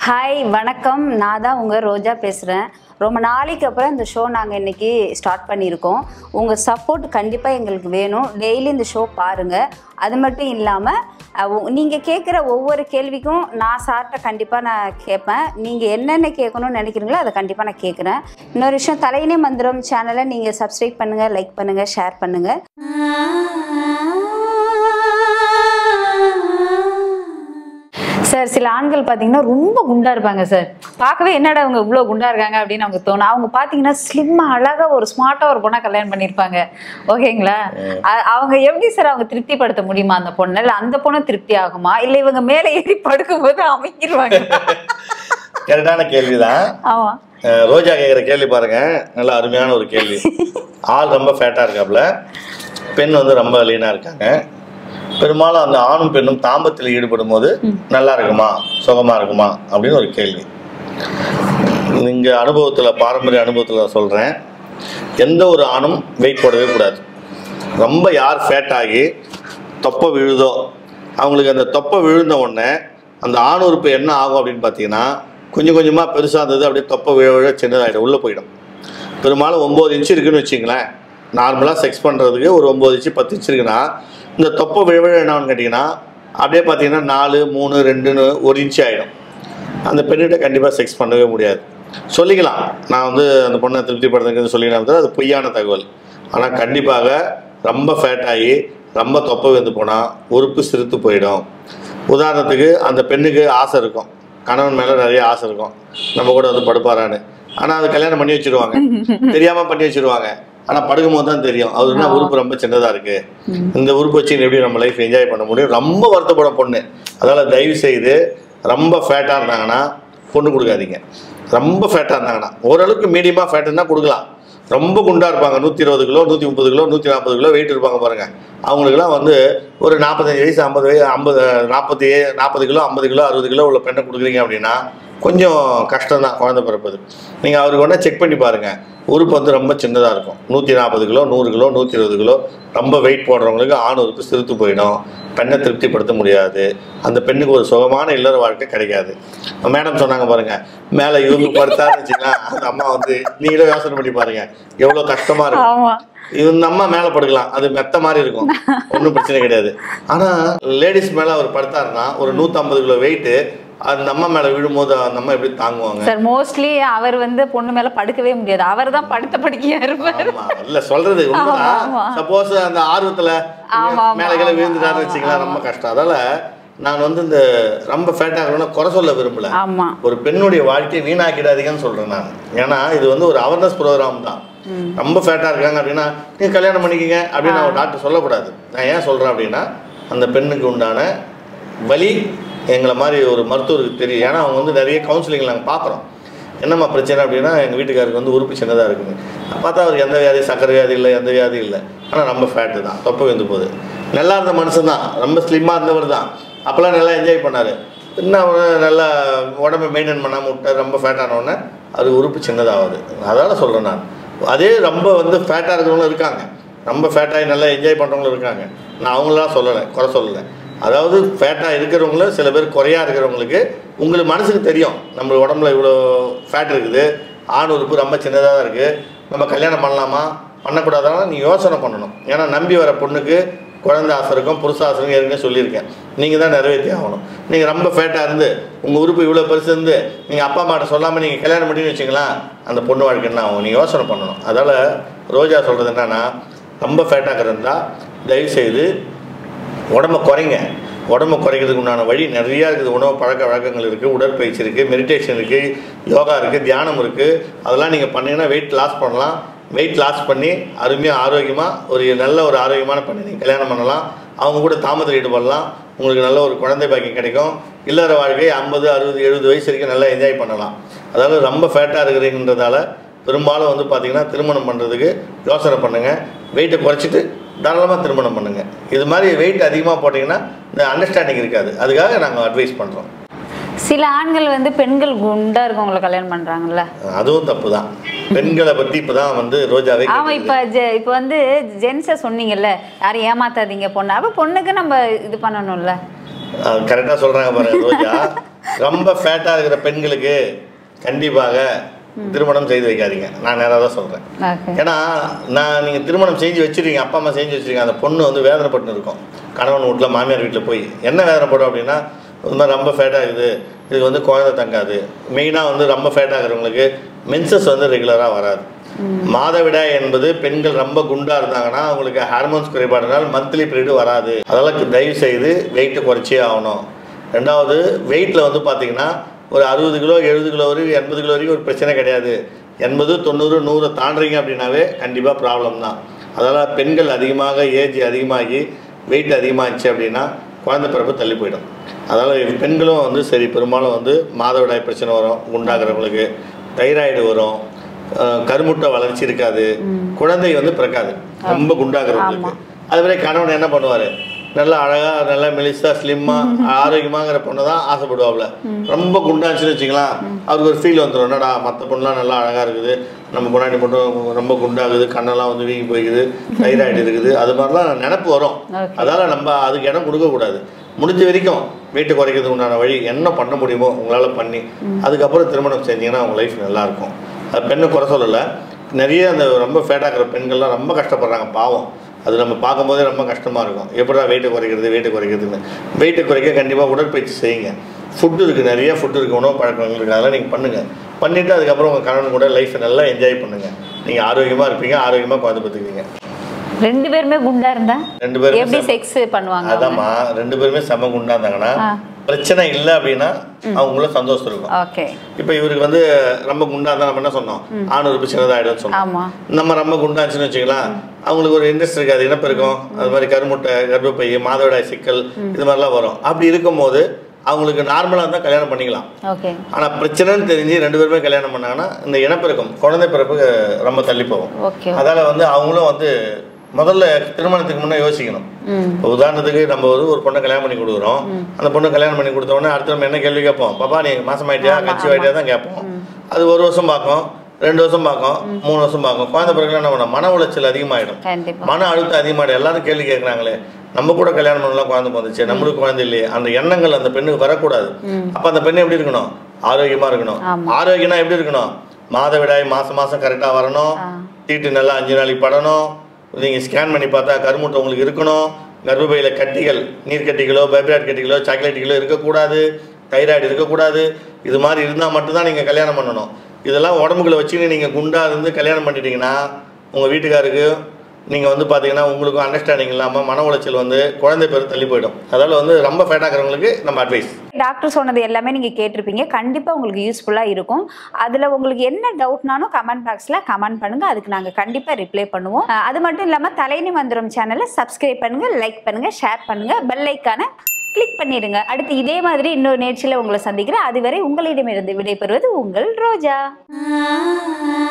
Hi வணக்கம் நான் தான் உங்கள் ரோஜா பேசுகிறேன் ரொம்ப நாளைக்கு அப்புறம் இந்த ஷோ நாங்கள் இன்றைக்கி ஸ்டார்ட் பண்ணியிருக்கோம் உங்கள் சப்போர்ட் கண்டிப்பாக எங்களுக்கு வேணும் டெய்லி இந்த ஷோ பாருங்கள் அது மட்டும் இல்லாமல் நீங்கள் கேட்குற ஒவ்வொரு கேள்விக்கும் நான் சார்ட்ட கண்டிப்பாக நான் கேட்பேன் நீங்கள் என்னென்ன கேட்கணும்னு நினைக்கிறீங்களோ அதை கண்டிப்பாக நான் கேட்குறேன் இன்னொரு விஷயம் தலையினே மந்திரம் சேனலை நீங்கள் சப்ஸ்கிரைப் பண்ணுங்கள் லைக் பண்ணுங்கள் ஷேர் பண்ணுங்கள் சார் சில ஆண்கள் பார்த்தீங்கன்னா ரொம்ப குண்டா இருப்பாங்க சார் பார்க்கவே என்னடா அவங்க இவ்வளோ குண்டா இருக்காங்க அப்படின்னு நமக்கு தோணும் அவங்க பார்த்தீங்கன்னா ஸ்லிம்மாக அழகாக ஒரு ஸ்மார்ட்டாக ஒரு பொண்ணை கல்யாணம் பண்ணியிருப்பாங்க ஓகேங்களா அ- அவங்க எப்படி சார் அவங்க திருப்திப்படுத்த முடியுமா அந்த பொண்ணை இல்லை அந்த பொண்ணு திருப்தி ஆகுமா இல்லை இவங்க மேலே ஏறி படுக்கும்போது அமைக்கிடுவாங்க கரெக்டான கேள்விதான் ஆமாம் அஹ் ரோஜா கேட்குற கேள்வி பாருங்க நல்ல அருமையான ஒரு கேள்வி ஆள் ரொம்ப ஃபேட்டாக இருக்காப்புல பெண் வந்து ரொம்ப லீனாக இருக்காங்க பெரும்பாலும் அந்த ஆணும் பெண்ணும் தாம்பத்தில் ஈடுபடும் போது நல்லா இருக்குமா சுகமா இருக்குமா அப்படின்னு ஒரு கேள்வி இங்கே அனுபவத்தில் பாரம்பரிய அனுபவத்தில் சொல்கிறேன் எந்த ஒரு ஆணும் வெயிட் போடவே கூடாது ரொம்ப யார் ஃபேட் ஆகி தொப்பை விழுதோ அவங்களுக்கு அந்த தொப்பை விழுந்த உடனே அந்த ஆண் உறுப்பு என்ன ஆகும் அப்படின்னு பார்த்தீங்கன்னா கொஞ்சம் கொஞ்சமாக பெருசாக இருந்தது அப்படியே தொப்பை விழ விழ சின்னதாகிடும் உள்ளே போயிடும் பெரும்பாலும் ஒம்பது இன்ச்சு இருக்குன்னு வச்சிங்களேன் நார்மலாக செக்ஸ் பண்ணுறதுக்கு ஒரு ஒம்பது இன்ச்சு பத்து இன்ச்சு இருக்குன்னா இந்த தொப்பை விழ விழ என்னன்னு கேட்டிங்கன்னா அப்படியே பார்த்தீங்கன்னா நாலு மூணு ரெண்டுன்னு ஒரு இன்ச்சு ஆகிடும் அந்த பெண்ணிட்ட கண்டிப்பாக செக்ஸ் பண்ணவே முடியாது சொல்லிக்கலாம் நான் வந்து அந்த பொண்ணை திருப்திப்படுத்துறதுன்னு சொல்லிக்கலாம் தவிர அது பொய்யான தகவல் ஆனால் கண்டிப்பாக ரொம்ப ஃபேட் ஆகி ரொம்ப தொப்பை வந்து போனால் உறுப்பு சிறுத்து போயிடும் உதாரணத்துக்கு அந்த பெண்ணுக்கு ஆசை இருக்கும் கணவன் மேலே நிறைய ஆசை இருக்கும் நம்ம கூட வந்து படுப்பாரான்னு ஆனால் அது கல்யாணம் பண்ணி வச்சிருவாங்க தெரியாமல் பண்ணி வச்சிருவாங்க ஆனால் படுக்கும்போது தான் தெரியும் அது என்ன உறுப்பு ரொம்ப சின்னதாக இருக்குது இந்த உறுப்பு வச்சு எப்படி நம்ம லைஃப் என்ஜாய் பண்ண முடியும் ரொம்ப வருத்தப்பட பொண்ணு அதனால் தயவு செய்து ரொம்ப ஃபேட்டாக இருந்தாங்கன்னா பொண்ணு கொடுக்காதீங்க ரொம்ப ஃபேட்டாக இருந்தாங்கன்னா ஓரளவுக்கு மீடியமாக ஃபேட் இருந்தால் கொடுக்கலாம் ரொம்ப குண்டாக இருப்பாங்க நூற்றி இருபது கிலோ நூற்றி முப்பது கிலோ நூற்றி நாற்பது கிலோ வெயிட் இருப்பாங்க பாருங்கள் அவங்களுக்குலாம் வந்து ஒரு நாற்பத்தஞ்சு வயசு ஐம்பது வயசு ஐம்பது நாற்பத்தி நாற்பது கிலோ ஐம்பது கிலோ அறுபது கிலோ உள்ள பெண்ணை கொடுக்குறீங்க அப்படின்னா கொஞ்சம் கஷ்டம் தான் குழந்தை பிறப்பது நீங்கள் அவருக்கு ஒன்றா செக் பண்ணி பாருங்கள் உறுப்பு வந்து ரொம்ப சின்னதாக இருக்கும் நூற்றி நாற்பது கிலோ நூறு கிலோ நூற்றி இருபது கிலோ ரொம்ப வெயிட் போடுறவங்களுக்கு ஆண் உறுப்பு சிறுத்து போயிடும் பெண்ணை திருப்திப்படுத்த முடியாது அந்த பெண்ணுக்கு ஒரு சுகமான இல்லற வாழ்க்கை கிடைக்காது மேடம் சொன்னாங்க பாருங்க மேலே இவங்க படுத்தாருன்னு வச்சுக்கலாம் அந்த அம்மா வந்து நீங்களே யோசனை பண்ணி பாருங்க எவ்வளோ கஷ்டமா இருக்கும் ஆமாம் இந்த அம்மா மேலே படுக்கலாம் அது மெத்த மாதிரி இருக்கும் ஒன்றும் பிரச்சனை கிடையாது ஆனால் லேடிஸ் மேலே அவர் படுத்தாருன்னா ஒரு நூற்றம்பது கிலோ வெயிட்டு அந்த அம்மா மேலே விழும்போது அந்த அம்மா எப்படி தாங்குவாங்க சார் மோஸ்ட்லி அவர் வந்து பொண்ணு மேலே படுக்கவே முடியாது அவர் தான் படுத்த படுக்கையா இருப்பார் ஆமா இல்ல சொல்றது உண்மைதான் ஆமா. சப்போஸ் அந்த ஆர்வத்துல ஆமா, ஆமா, மேல கீழ ஆமா, விழுந்துட்டாருன்னு வச்சுக்கலாம் ரொம்ப கஷ்டம் அதால நான் வந்து இந்த ரொம்ப ஃபேட்டாக இருக்கணும்னா குறை சொல்ல விரும்பல ஆமாம் ஒரு பெண்ணுடைய வாழ்க்கையை வீணாக்கிடாதீங்கன்னு சொல்றேன் நான் ஏன்னா இது வந்து ஒரு அவேர்னஸ் ப்ரோக்ராம் தான் ரொம்ப ஃபேட்டாக இருக்காங்க அப்படின்னா நீங்க கல்யாணம் பண்ணிக்கங்க அப்படின்னு நான் டாக்டர் சொல்லக்கூடாது நான் ஏன் சொல்றேன் அப்படின்னா அந்த பெண்ணுக்கு உண்டான வலி எங்களை மாதிரி ஒரு மருத்துவருக்கு தெரியும் ஏன்னா அவங்க வந்து நிறைய கவுன்சிலிங் நாங்கள் பார்க்குறோம் என்னம்மா பிரச்சனை அப்படின்னா எங்கள் வீட்டுக்காருக்கு வந்து உறுப்பு சின்னதாக இருக்குங்க பார்த்தா அவர் எந்த வியாதி சக்கரை வியாதி இல்லை எந்த வியாதி இல்லை ஆனால் ரொம்ப ஃபேட்டு தான் தொப்பை வந்து போகுது நல்லா இருந்த மனுஷன் தான் ரொம்ப ஸ்லிம்மாக இருந்தவர் தான் அப்போல்லாம் நல்லா என்ஜாய் பண்ணார் இன்னும் அவர் நல்லா உடம்பை மெயின்டைன் பண்ணாமல் விட்டார் ரொம்ப ஃபேட்டான உடனே அது உறுப்பு சின்னதாகுது அதால் சொல்கிறேன் நான் அதே ரொம்ப வந்து ஃபேட்டாக இருக்கிறவங்களும் இருக்காங்க ரொம்ப ஃபேட்டாகி நல்லா என்ஜாய் பண்ணுறவங்களும் இருக்காங்க நான் அவங்களாம் சொல்லலை குறை சொல்லலை அதாவது ஃபேட்டாக இருக்கிறவங்களும் சில பேர் குறையா இருக்கிறவங்களுக்கு உங்களுக்கு மனசுக்கு தெரியும் நம்ம உடம்புல இவ்வளோ ஃபேட் இருக்குது ஆண் உறுப்பு ரொம்ப சின்னதாக தான் இருக்குது நம்ம கல்யாணம் பண்ணலாமா பண்ணக்கூடாதானா நீ யோசனை பண்ணணும் ஏன்னா நம்பி வர பொண்ணுக்கு குழந்தை ஆசை இருக்கும் புருஷ ஆசை இருக்கும் ஏற்கனவே சொல்லியிருக்கேன் நீங்கள் தான் நிறைவேற்றி ஆகணும் நீங்கள் ரொம்ப ஃபேட்டாக இருந்து உங்கள் உறுப்பு இவ்வளோ பெருசு இருந்து நீங்கள் அப்பா அம்மாட்ட சொல்லாமல் நீங்கள் கல்யாணம் பண்ணி வச்சிங்களேன் அந்த பொண்ணு வாழ்க்கை என்ன ஆகும் நீங்கள் யோசனை பண்ணணும் அதால் ரோஜா சொல்கிறது என்னன்னா ரொம்ப ஃபேட்டாக இருந்தால் தயவுசெய்து உடம்ப குறைங்க உடம்ப குறைக்கிறதுக்கு உண்டான வழி நிறையா இருக்குது உணவு பழக்க வழக்கங்கள் இருக்குது உடற்பயிற்சி இருக்குது மெடிடேஷன் இருக்குது யோகா இருக்குது தியானம் இருக்குது அதெல்லாம் நீங்கள் பண்ணீங்கன்னா வெயிட் லாஸ் பண்ணலாம் வெயிட் லாஸ் பண்ணி அருமையாக ஆரோக்கியமாக ஒரு நல்ல ஒரு ஆரோக்கியமான பண்ணி நீங்கள் கல்யாணம் பண்ணலாம் அவங்க கூட தாமதத்தில் ஈடுபடலாம் உங்களுக்கு நல்ல ஒரு குழந்தை பாக்கியம் கிடைக்கும் இல்லற வாழ்க்கை ஐம்பது அறுபது எழுபது வயசு வரைக்கும் நல்லா என்ஜாய் பண்ணலாம் அதாவது ரொம்ப ஃபேட்டாக இருக்கிறீங்கன்றதால பெரும்பாலும் வந்து பார்த்தீங்கன்னா திருமணம் பண்ணுறதுக்கு யோசனை பண்ணுங்கள் வெயிட்டை குறைச்சிட்டு தாராளமாக திருமணம் பண்ணுங்கள் இது மாதிரி வெயிட் அதிகமாக போட்டிங்கன்னா இந்த அண்டர்ஸ்டாண்டிங் இருக்காது அதுக்காக நாங்கள் அட்வைஸ் பண்ணுறோம் சில ஆண்கள் வந்து பெண்கள் குண்டா இருக்கவங்கள கல்யாணம் பண்றாங்கல்ல அதுவும் தப்பு தான் பெண்களை பற்றி இப்போ தான் வந்து ரோஜாவே ஆமா கேக்குது. இப்ப ஜெ- இப்ப வந்து ஜென்ஸை சொன்னீங்கல்ல யாரும் ஏமாத்தாதீங்க பொண்ணு அப்ப பொண்ணுக்கு நம்ம இது பண்ணணும்ல கரெக்டாக சொல்கிறாங்க பாருங்க ரோஜா ரொம்ப ஃபேட்டாக இருக்கிற பெண்களுக்கு கண்டிப்பாக திருமணம் செய்து வைக்காதீங்க நான் நேராக தான் சொல்கிறேன் ஓகே ஏன்னா நான் நீங்கள் திருமணம் செஞ்சு வச்சிருக்கீங்க அப்பா அம்மா செஞ்சு வச்சிருக்கீங்க அந்த பொண்ணு வந்து வேதனைப்பட்டு இருக்கும் கணவன் வீட்டில் மாமியார் வீட்டில் போய் என்ன வேதனைப்படும் அப்படின்னா இந்த மாதிரி ரொம்ப ஃபேட்டாக இருக்குது இது வந்து குழந்தை தங்காது மெயினாக வந்து ரொம்ப ஃபேட்டாக இருக்கிறவங்களுக்கு மென்சஸ் வந்து ரெகுலராக வராது மாதவிடாய் என்பது பெண்கள் ரொம்ப குண்டாக இருந்தாங்கன்னா அவங்களுக்கு ஹார்மோன்ஸ் குறைபாடுனால் மந்த்லி பீரியடு வராது அதெல்லாம் தயவு செய்து வெயிட்டை குறைச்சே ஆகணும் ரெண்டாவது வெயிட்டில் வந்து பார்த்தீங்கன்னா ஒரு அறுபது கிலோ எழுபது கிலோ வரைக்கும் எண்பது கிலோ வரைக்கும் ஒரு பிரச்சனை கிடையாது எண்பது தொண்ணூறு நூறு தாண்டுறீங்க அப்படின்னாவே கண்டிப்பாக ப்ராப்ளம் தான் அதனால் பெண்கள் அதிகமாக ஏஜ் அதிகமாகி வெயிட் அதிகமாகிடுச்சு அப்படின்னா குழந்தை பிறப்பு தள்ளி போயிடும் அதனால் பெண்களும் வந்து சரி பெரும்பாலும் வந்து மாதவிடாய் பிரச்சனை வரும் குண்டாகிறவங்களுக்கு தைராய்டு வரும் அஹ் கருமுட்டை வளர்ச்சி இருக்காது குழந்தை வந்து பிறக்காது ரொம்ப குண்டாகிறவங்களுக்கு அதுமாதிரி கணவன் என்ன பண்ணுவார் நல்லா அழகா நல்லா மெலிசா ஸ்லிம்மா ஆரோக்கியமாங்கிற பொண்ணு தான் ஆசைப்படுவாப்ல ரொம்ப குண்டாச்சுன்னு வச்சுக்கலாம் அவருக்கு ஒரு ஃபீல் வந்துடும் என்னடா மற்ற பொண்ணுலாம் நல்லா அழகா இருக்குது நம்ம முன்னாடி மட்டும் ரொம்ப குண்டாகுது கண்ணெல்லாம் வந்து வீங்கி போய்க்குது தைராய்டு இருக்குது அது மாதிரிலாம் நினப்பு வரும் Okay. அதால நம்ம அதுக்கு இடம் கொடுக்கக்கூடாது முடிஞ்ச வரைக்கும் வெயிட் குறைக்கிறதுக்கு உண்டான வழி என்ன பண்ண முடியுமோ உங்களால் பண்ணி அதுக்கப்புறம் திருமணம் செஞ்சீங்கன்னா உங்கள் லைஃப் நல்லாயிருக்கும் அது பெண்ணை குறை சொல்லலை நிறைய அந்த ரொம்ப ஃபேட்டாகிற பெண்கள்லாம் ரொம்ப கஷ்டப்படுறாங்க பாவம் அது நம்ம பார்க்கும்போதே ரொம்ப கஷ்டமாக இருக்கும் எப்படா வெயிட்டை குறைக்கிறது வெயிட்டை குறைக்கிறதுன்னு வெயிட்டை குறைக்க கண்டிப்பாக உடற்பயிற்சி செய்யுங்க ஃபுட்டு இருக்குது நிறைய ஃபுட்டு இருக்குது உணவு பழக்கங்கள் இருக்குது அதெல்லாம் நீங்கள் பண்ணுங்கள் பண்ணிவிட்டு அதுக்கப்புறம் உங்கள் கணவன் கூட லைஃப்பை நல்லா என்ஜாய் பண்ணுங்கள் நீங்கள் ஆரோக்கியமாக இருப்பீங்க ஆரோக்கியமாக குழந்தை பார்த்துக்குவீங்க ரெண்டு பேருமே குண்டா இருந்தா ரெண்டு பேரும் எப்படி செக்ஸ் பண்ணுவாங்க அவங்க? அதாம்மா ரெண்டு பேருமே செம குண்டா இருந்தாங்கன்னா ஆ. பிரச்சனை இல்லை அப்படின்னா அவங்களும் சந்தோஷம் இருக்கும் ஓகே இப்போ இவருக்கு வந்து ரொம்ப குண்டா இருந்தா நம்ம என்ன சொன்னோம் ஆண் உறுப்பு சின்னதாயிடும் சொன்னோம் ஆமா நம்ம ரொம்ப குண்டாச்சுன்னு வச்சுக்கலாம் அவங்களுக்கு ஒரு இன்ட்ரெஸ்ட் இருக்காது இனப்பெருக்கம் அது மாதிரி கருமுட்டை கர்ப்பப்பை மாதவிடாய் சிக்கல் இது மாதிரிலாம் வரும் அப்படி இருக்கும்போது அவங்களுக்கு நார்மலாக இருந்தால் கல்யாணம் பண்ணிக்கலாம் ஓகே ஆனால் பிரச்சனைன்னு தெரிஞ்சு ரெண்டு பேருமே கல்யாணம் பண்ணாங்கன்னா இந்த இனப்பெருக்கம் குழந்தை பிறப்பு ரொம்ப தள்ளி போகும் ஓகே அதால் வந்து அவங்களும் வந்து முதல்ல திருமணத்துக்கு முன்னே யோசிக்கணும் ம் இப்போ உதாரணத்துக்கு நம்ம வந்து ஒரு பொண்ணை கல்யாணம் பண்ணி கொடுக்குறோம் அந்த பொண்ணு கல்யாணம் பண்ணி கொடுத்த உடனே அடுத்து நம்ம என்ன கேள்வி கேட்போம் பாப்பா நீ மாசம் ஆயிட்டியா கட்சி ஆயிட்டியா தான் கேட்போம் அது ஒரு வருஷம் பார்க்கும் ரெண்டு வருஷம் பார்க்கும் மூணு வருஷம் பார்க்கும் குழந்தை பிறகு என்ன பண்ணணும் மன உளைச்சல் அதிகமாயிடும் கண்டிப்பா மன அழுத்தம் அதிகமாயிடும் எல்லாரும் கேள்வி கேட்குறாங்களே நம்ம கூட கல்யாணம் பண்ணலாம் குழந்தை வந்துச்சு நம்மளுக்கு குழந்தை இல்லையே அந்த எண்ணங்கள் அந்த பெண்ணுக்கு வரக்கூடாது அப்போ அந்த பெண்ணு எப்படி இருக்கணும் ஆரோக்கியமா இருக்கணும் ஆமா. ஆரோக்கியம்னா எப்படி இருக்கணும் மாதவிடாய் மாசம் மாசம் கரெக்டாக வரணும் ஆ. தீட்டு நல்லா அஞ்சு நாளைக்கு படணும் நீங்கள் ஸ்கேன் பண்ணி பார்த்தா கருமுட்டை உங்களுக்கு இருக்கணும் கர்ப்பப்பையில் கட்டிகள் நீர்க்கட்டிகளோ பைப்ராய்ட் கட்டிகளோ சாக்லேட்டுகளோ இருக்கக்கூடாது தைராய்டு இருக்கக்கூடாது இது மாதிரி இருந்தால் மட்டும்தான் நீங்கள் கல்யாணம் பண்ணணும் இதெல்லாம் உடம்புக்குள்ள வச்சுக்கிட்டு நீங்கள் குண்டா இருந்து கல்யாணம் பண்ணிட்டீங்கன்னா உங்கள் வீட்டுக்காருக்கு நீங்கள் வந்து பார்த்தீங்கன்னா உங்களுக்கும் அண்டர்ஸ்டாண்டிங் இல்லாமல் மன உளைச்சல் வந்து குழந்தை பேர் தள்ளி போயிடும் அதால் வந்து ரொம்ப ஃபேட்டாகிறவங்களுக்கு நம்ம அட்வைஸ் டாக்டர் சொன்னது எல்லாமே நீங்கள் கேட்டிருப்பீங்க கண்டிப்பாக உங்களுக்கு யூஸ்ஃபுல்லாக இருக்கும் அதில் உங்களுக்கு என்ன டவுட்னாலும் கமெண்ட் பாக்ஸில் கமெண்ட் பண்ணுங்கள் அதுக்கு நாங்கள் கண்டிப்பாக ரிப்ளை பண்ணுவோம் அஹ் அது மட்டும் இல்லாமல் தலைனி மந்திரம் சேனலை சப்ஸ்கிரைப் பண்ணுங்கள் லைக் பண்ணுங்கள் ஷேர் பண்ணுங்கள் பெல் ஐக்கானை கிளிக் பண்ணிடுங்க அடுத்து இதே மாதிரி இன்னொரு நேர்ச்சியில் உங்களை சந்திக்கிறேன் அதுவரை உங்களிடமிருந்து விடைபெறுவது உங்கள் ரோஜா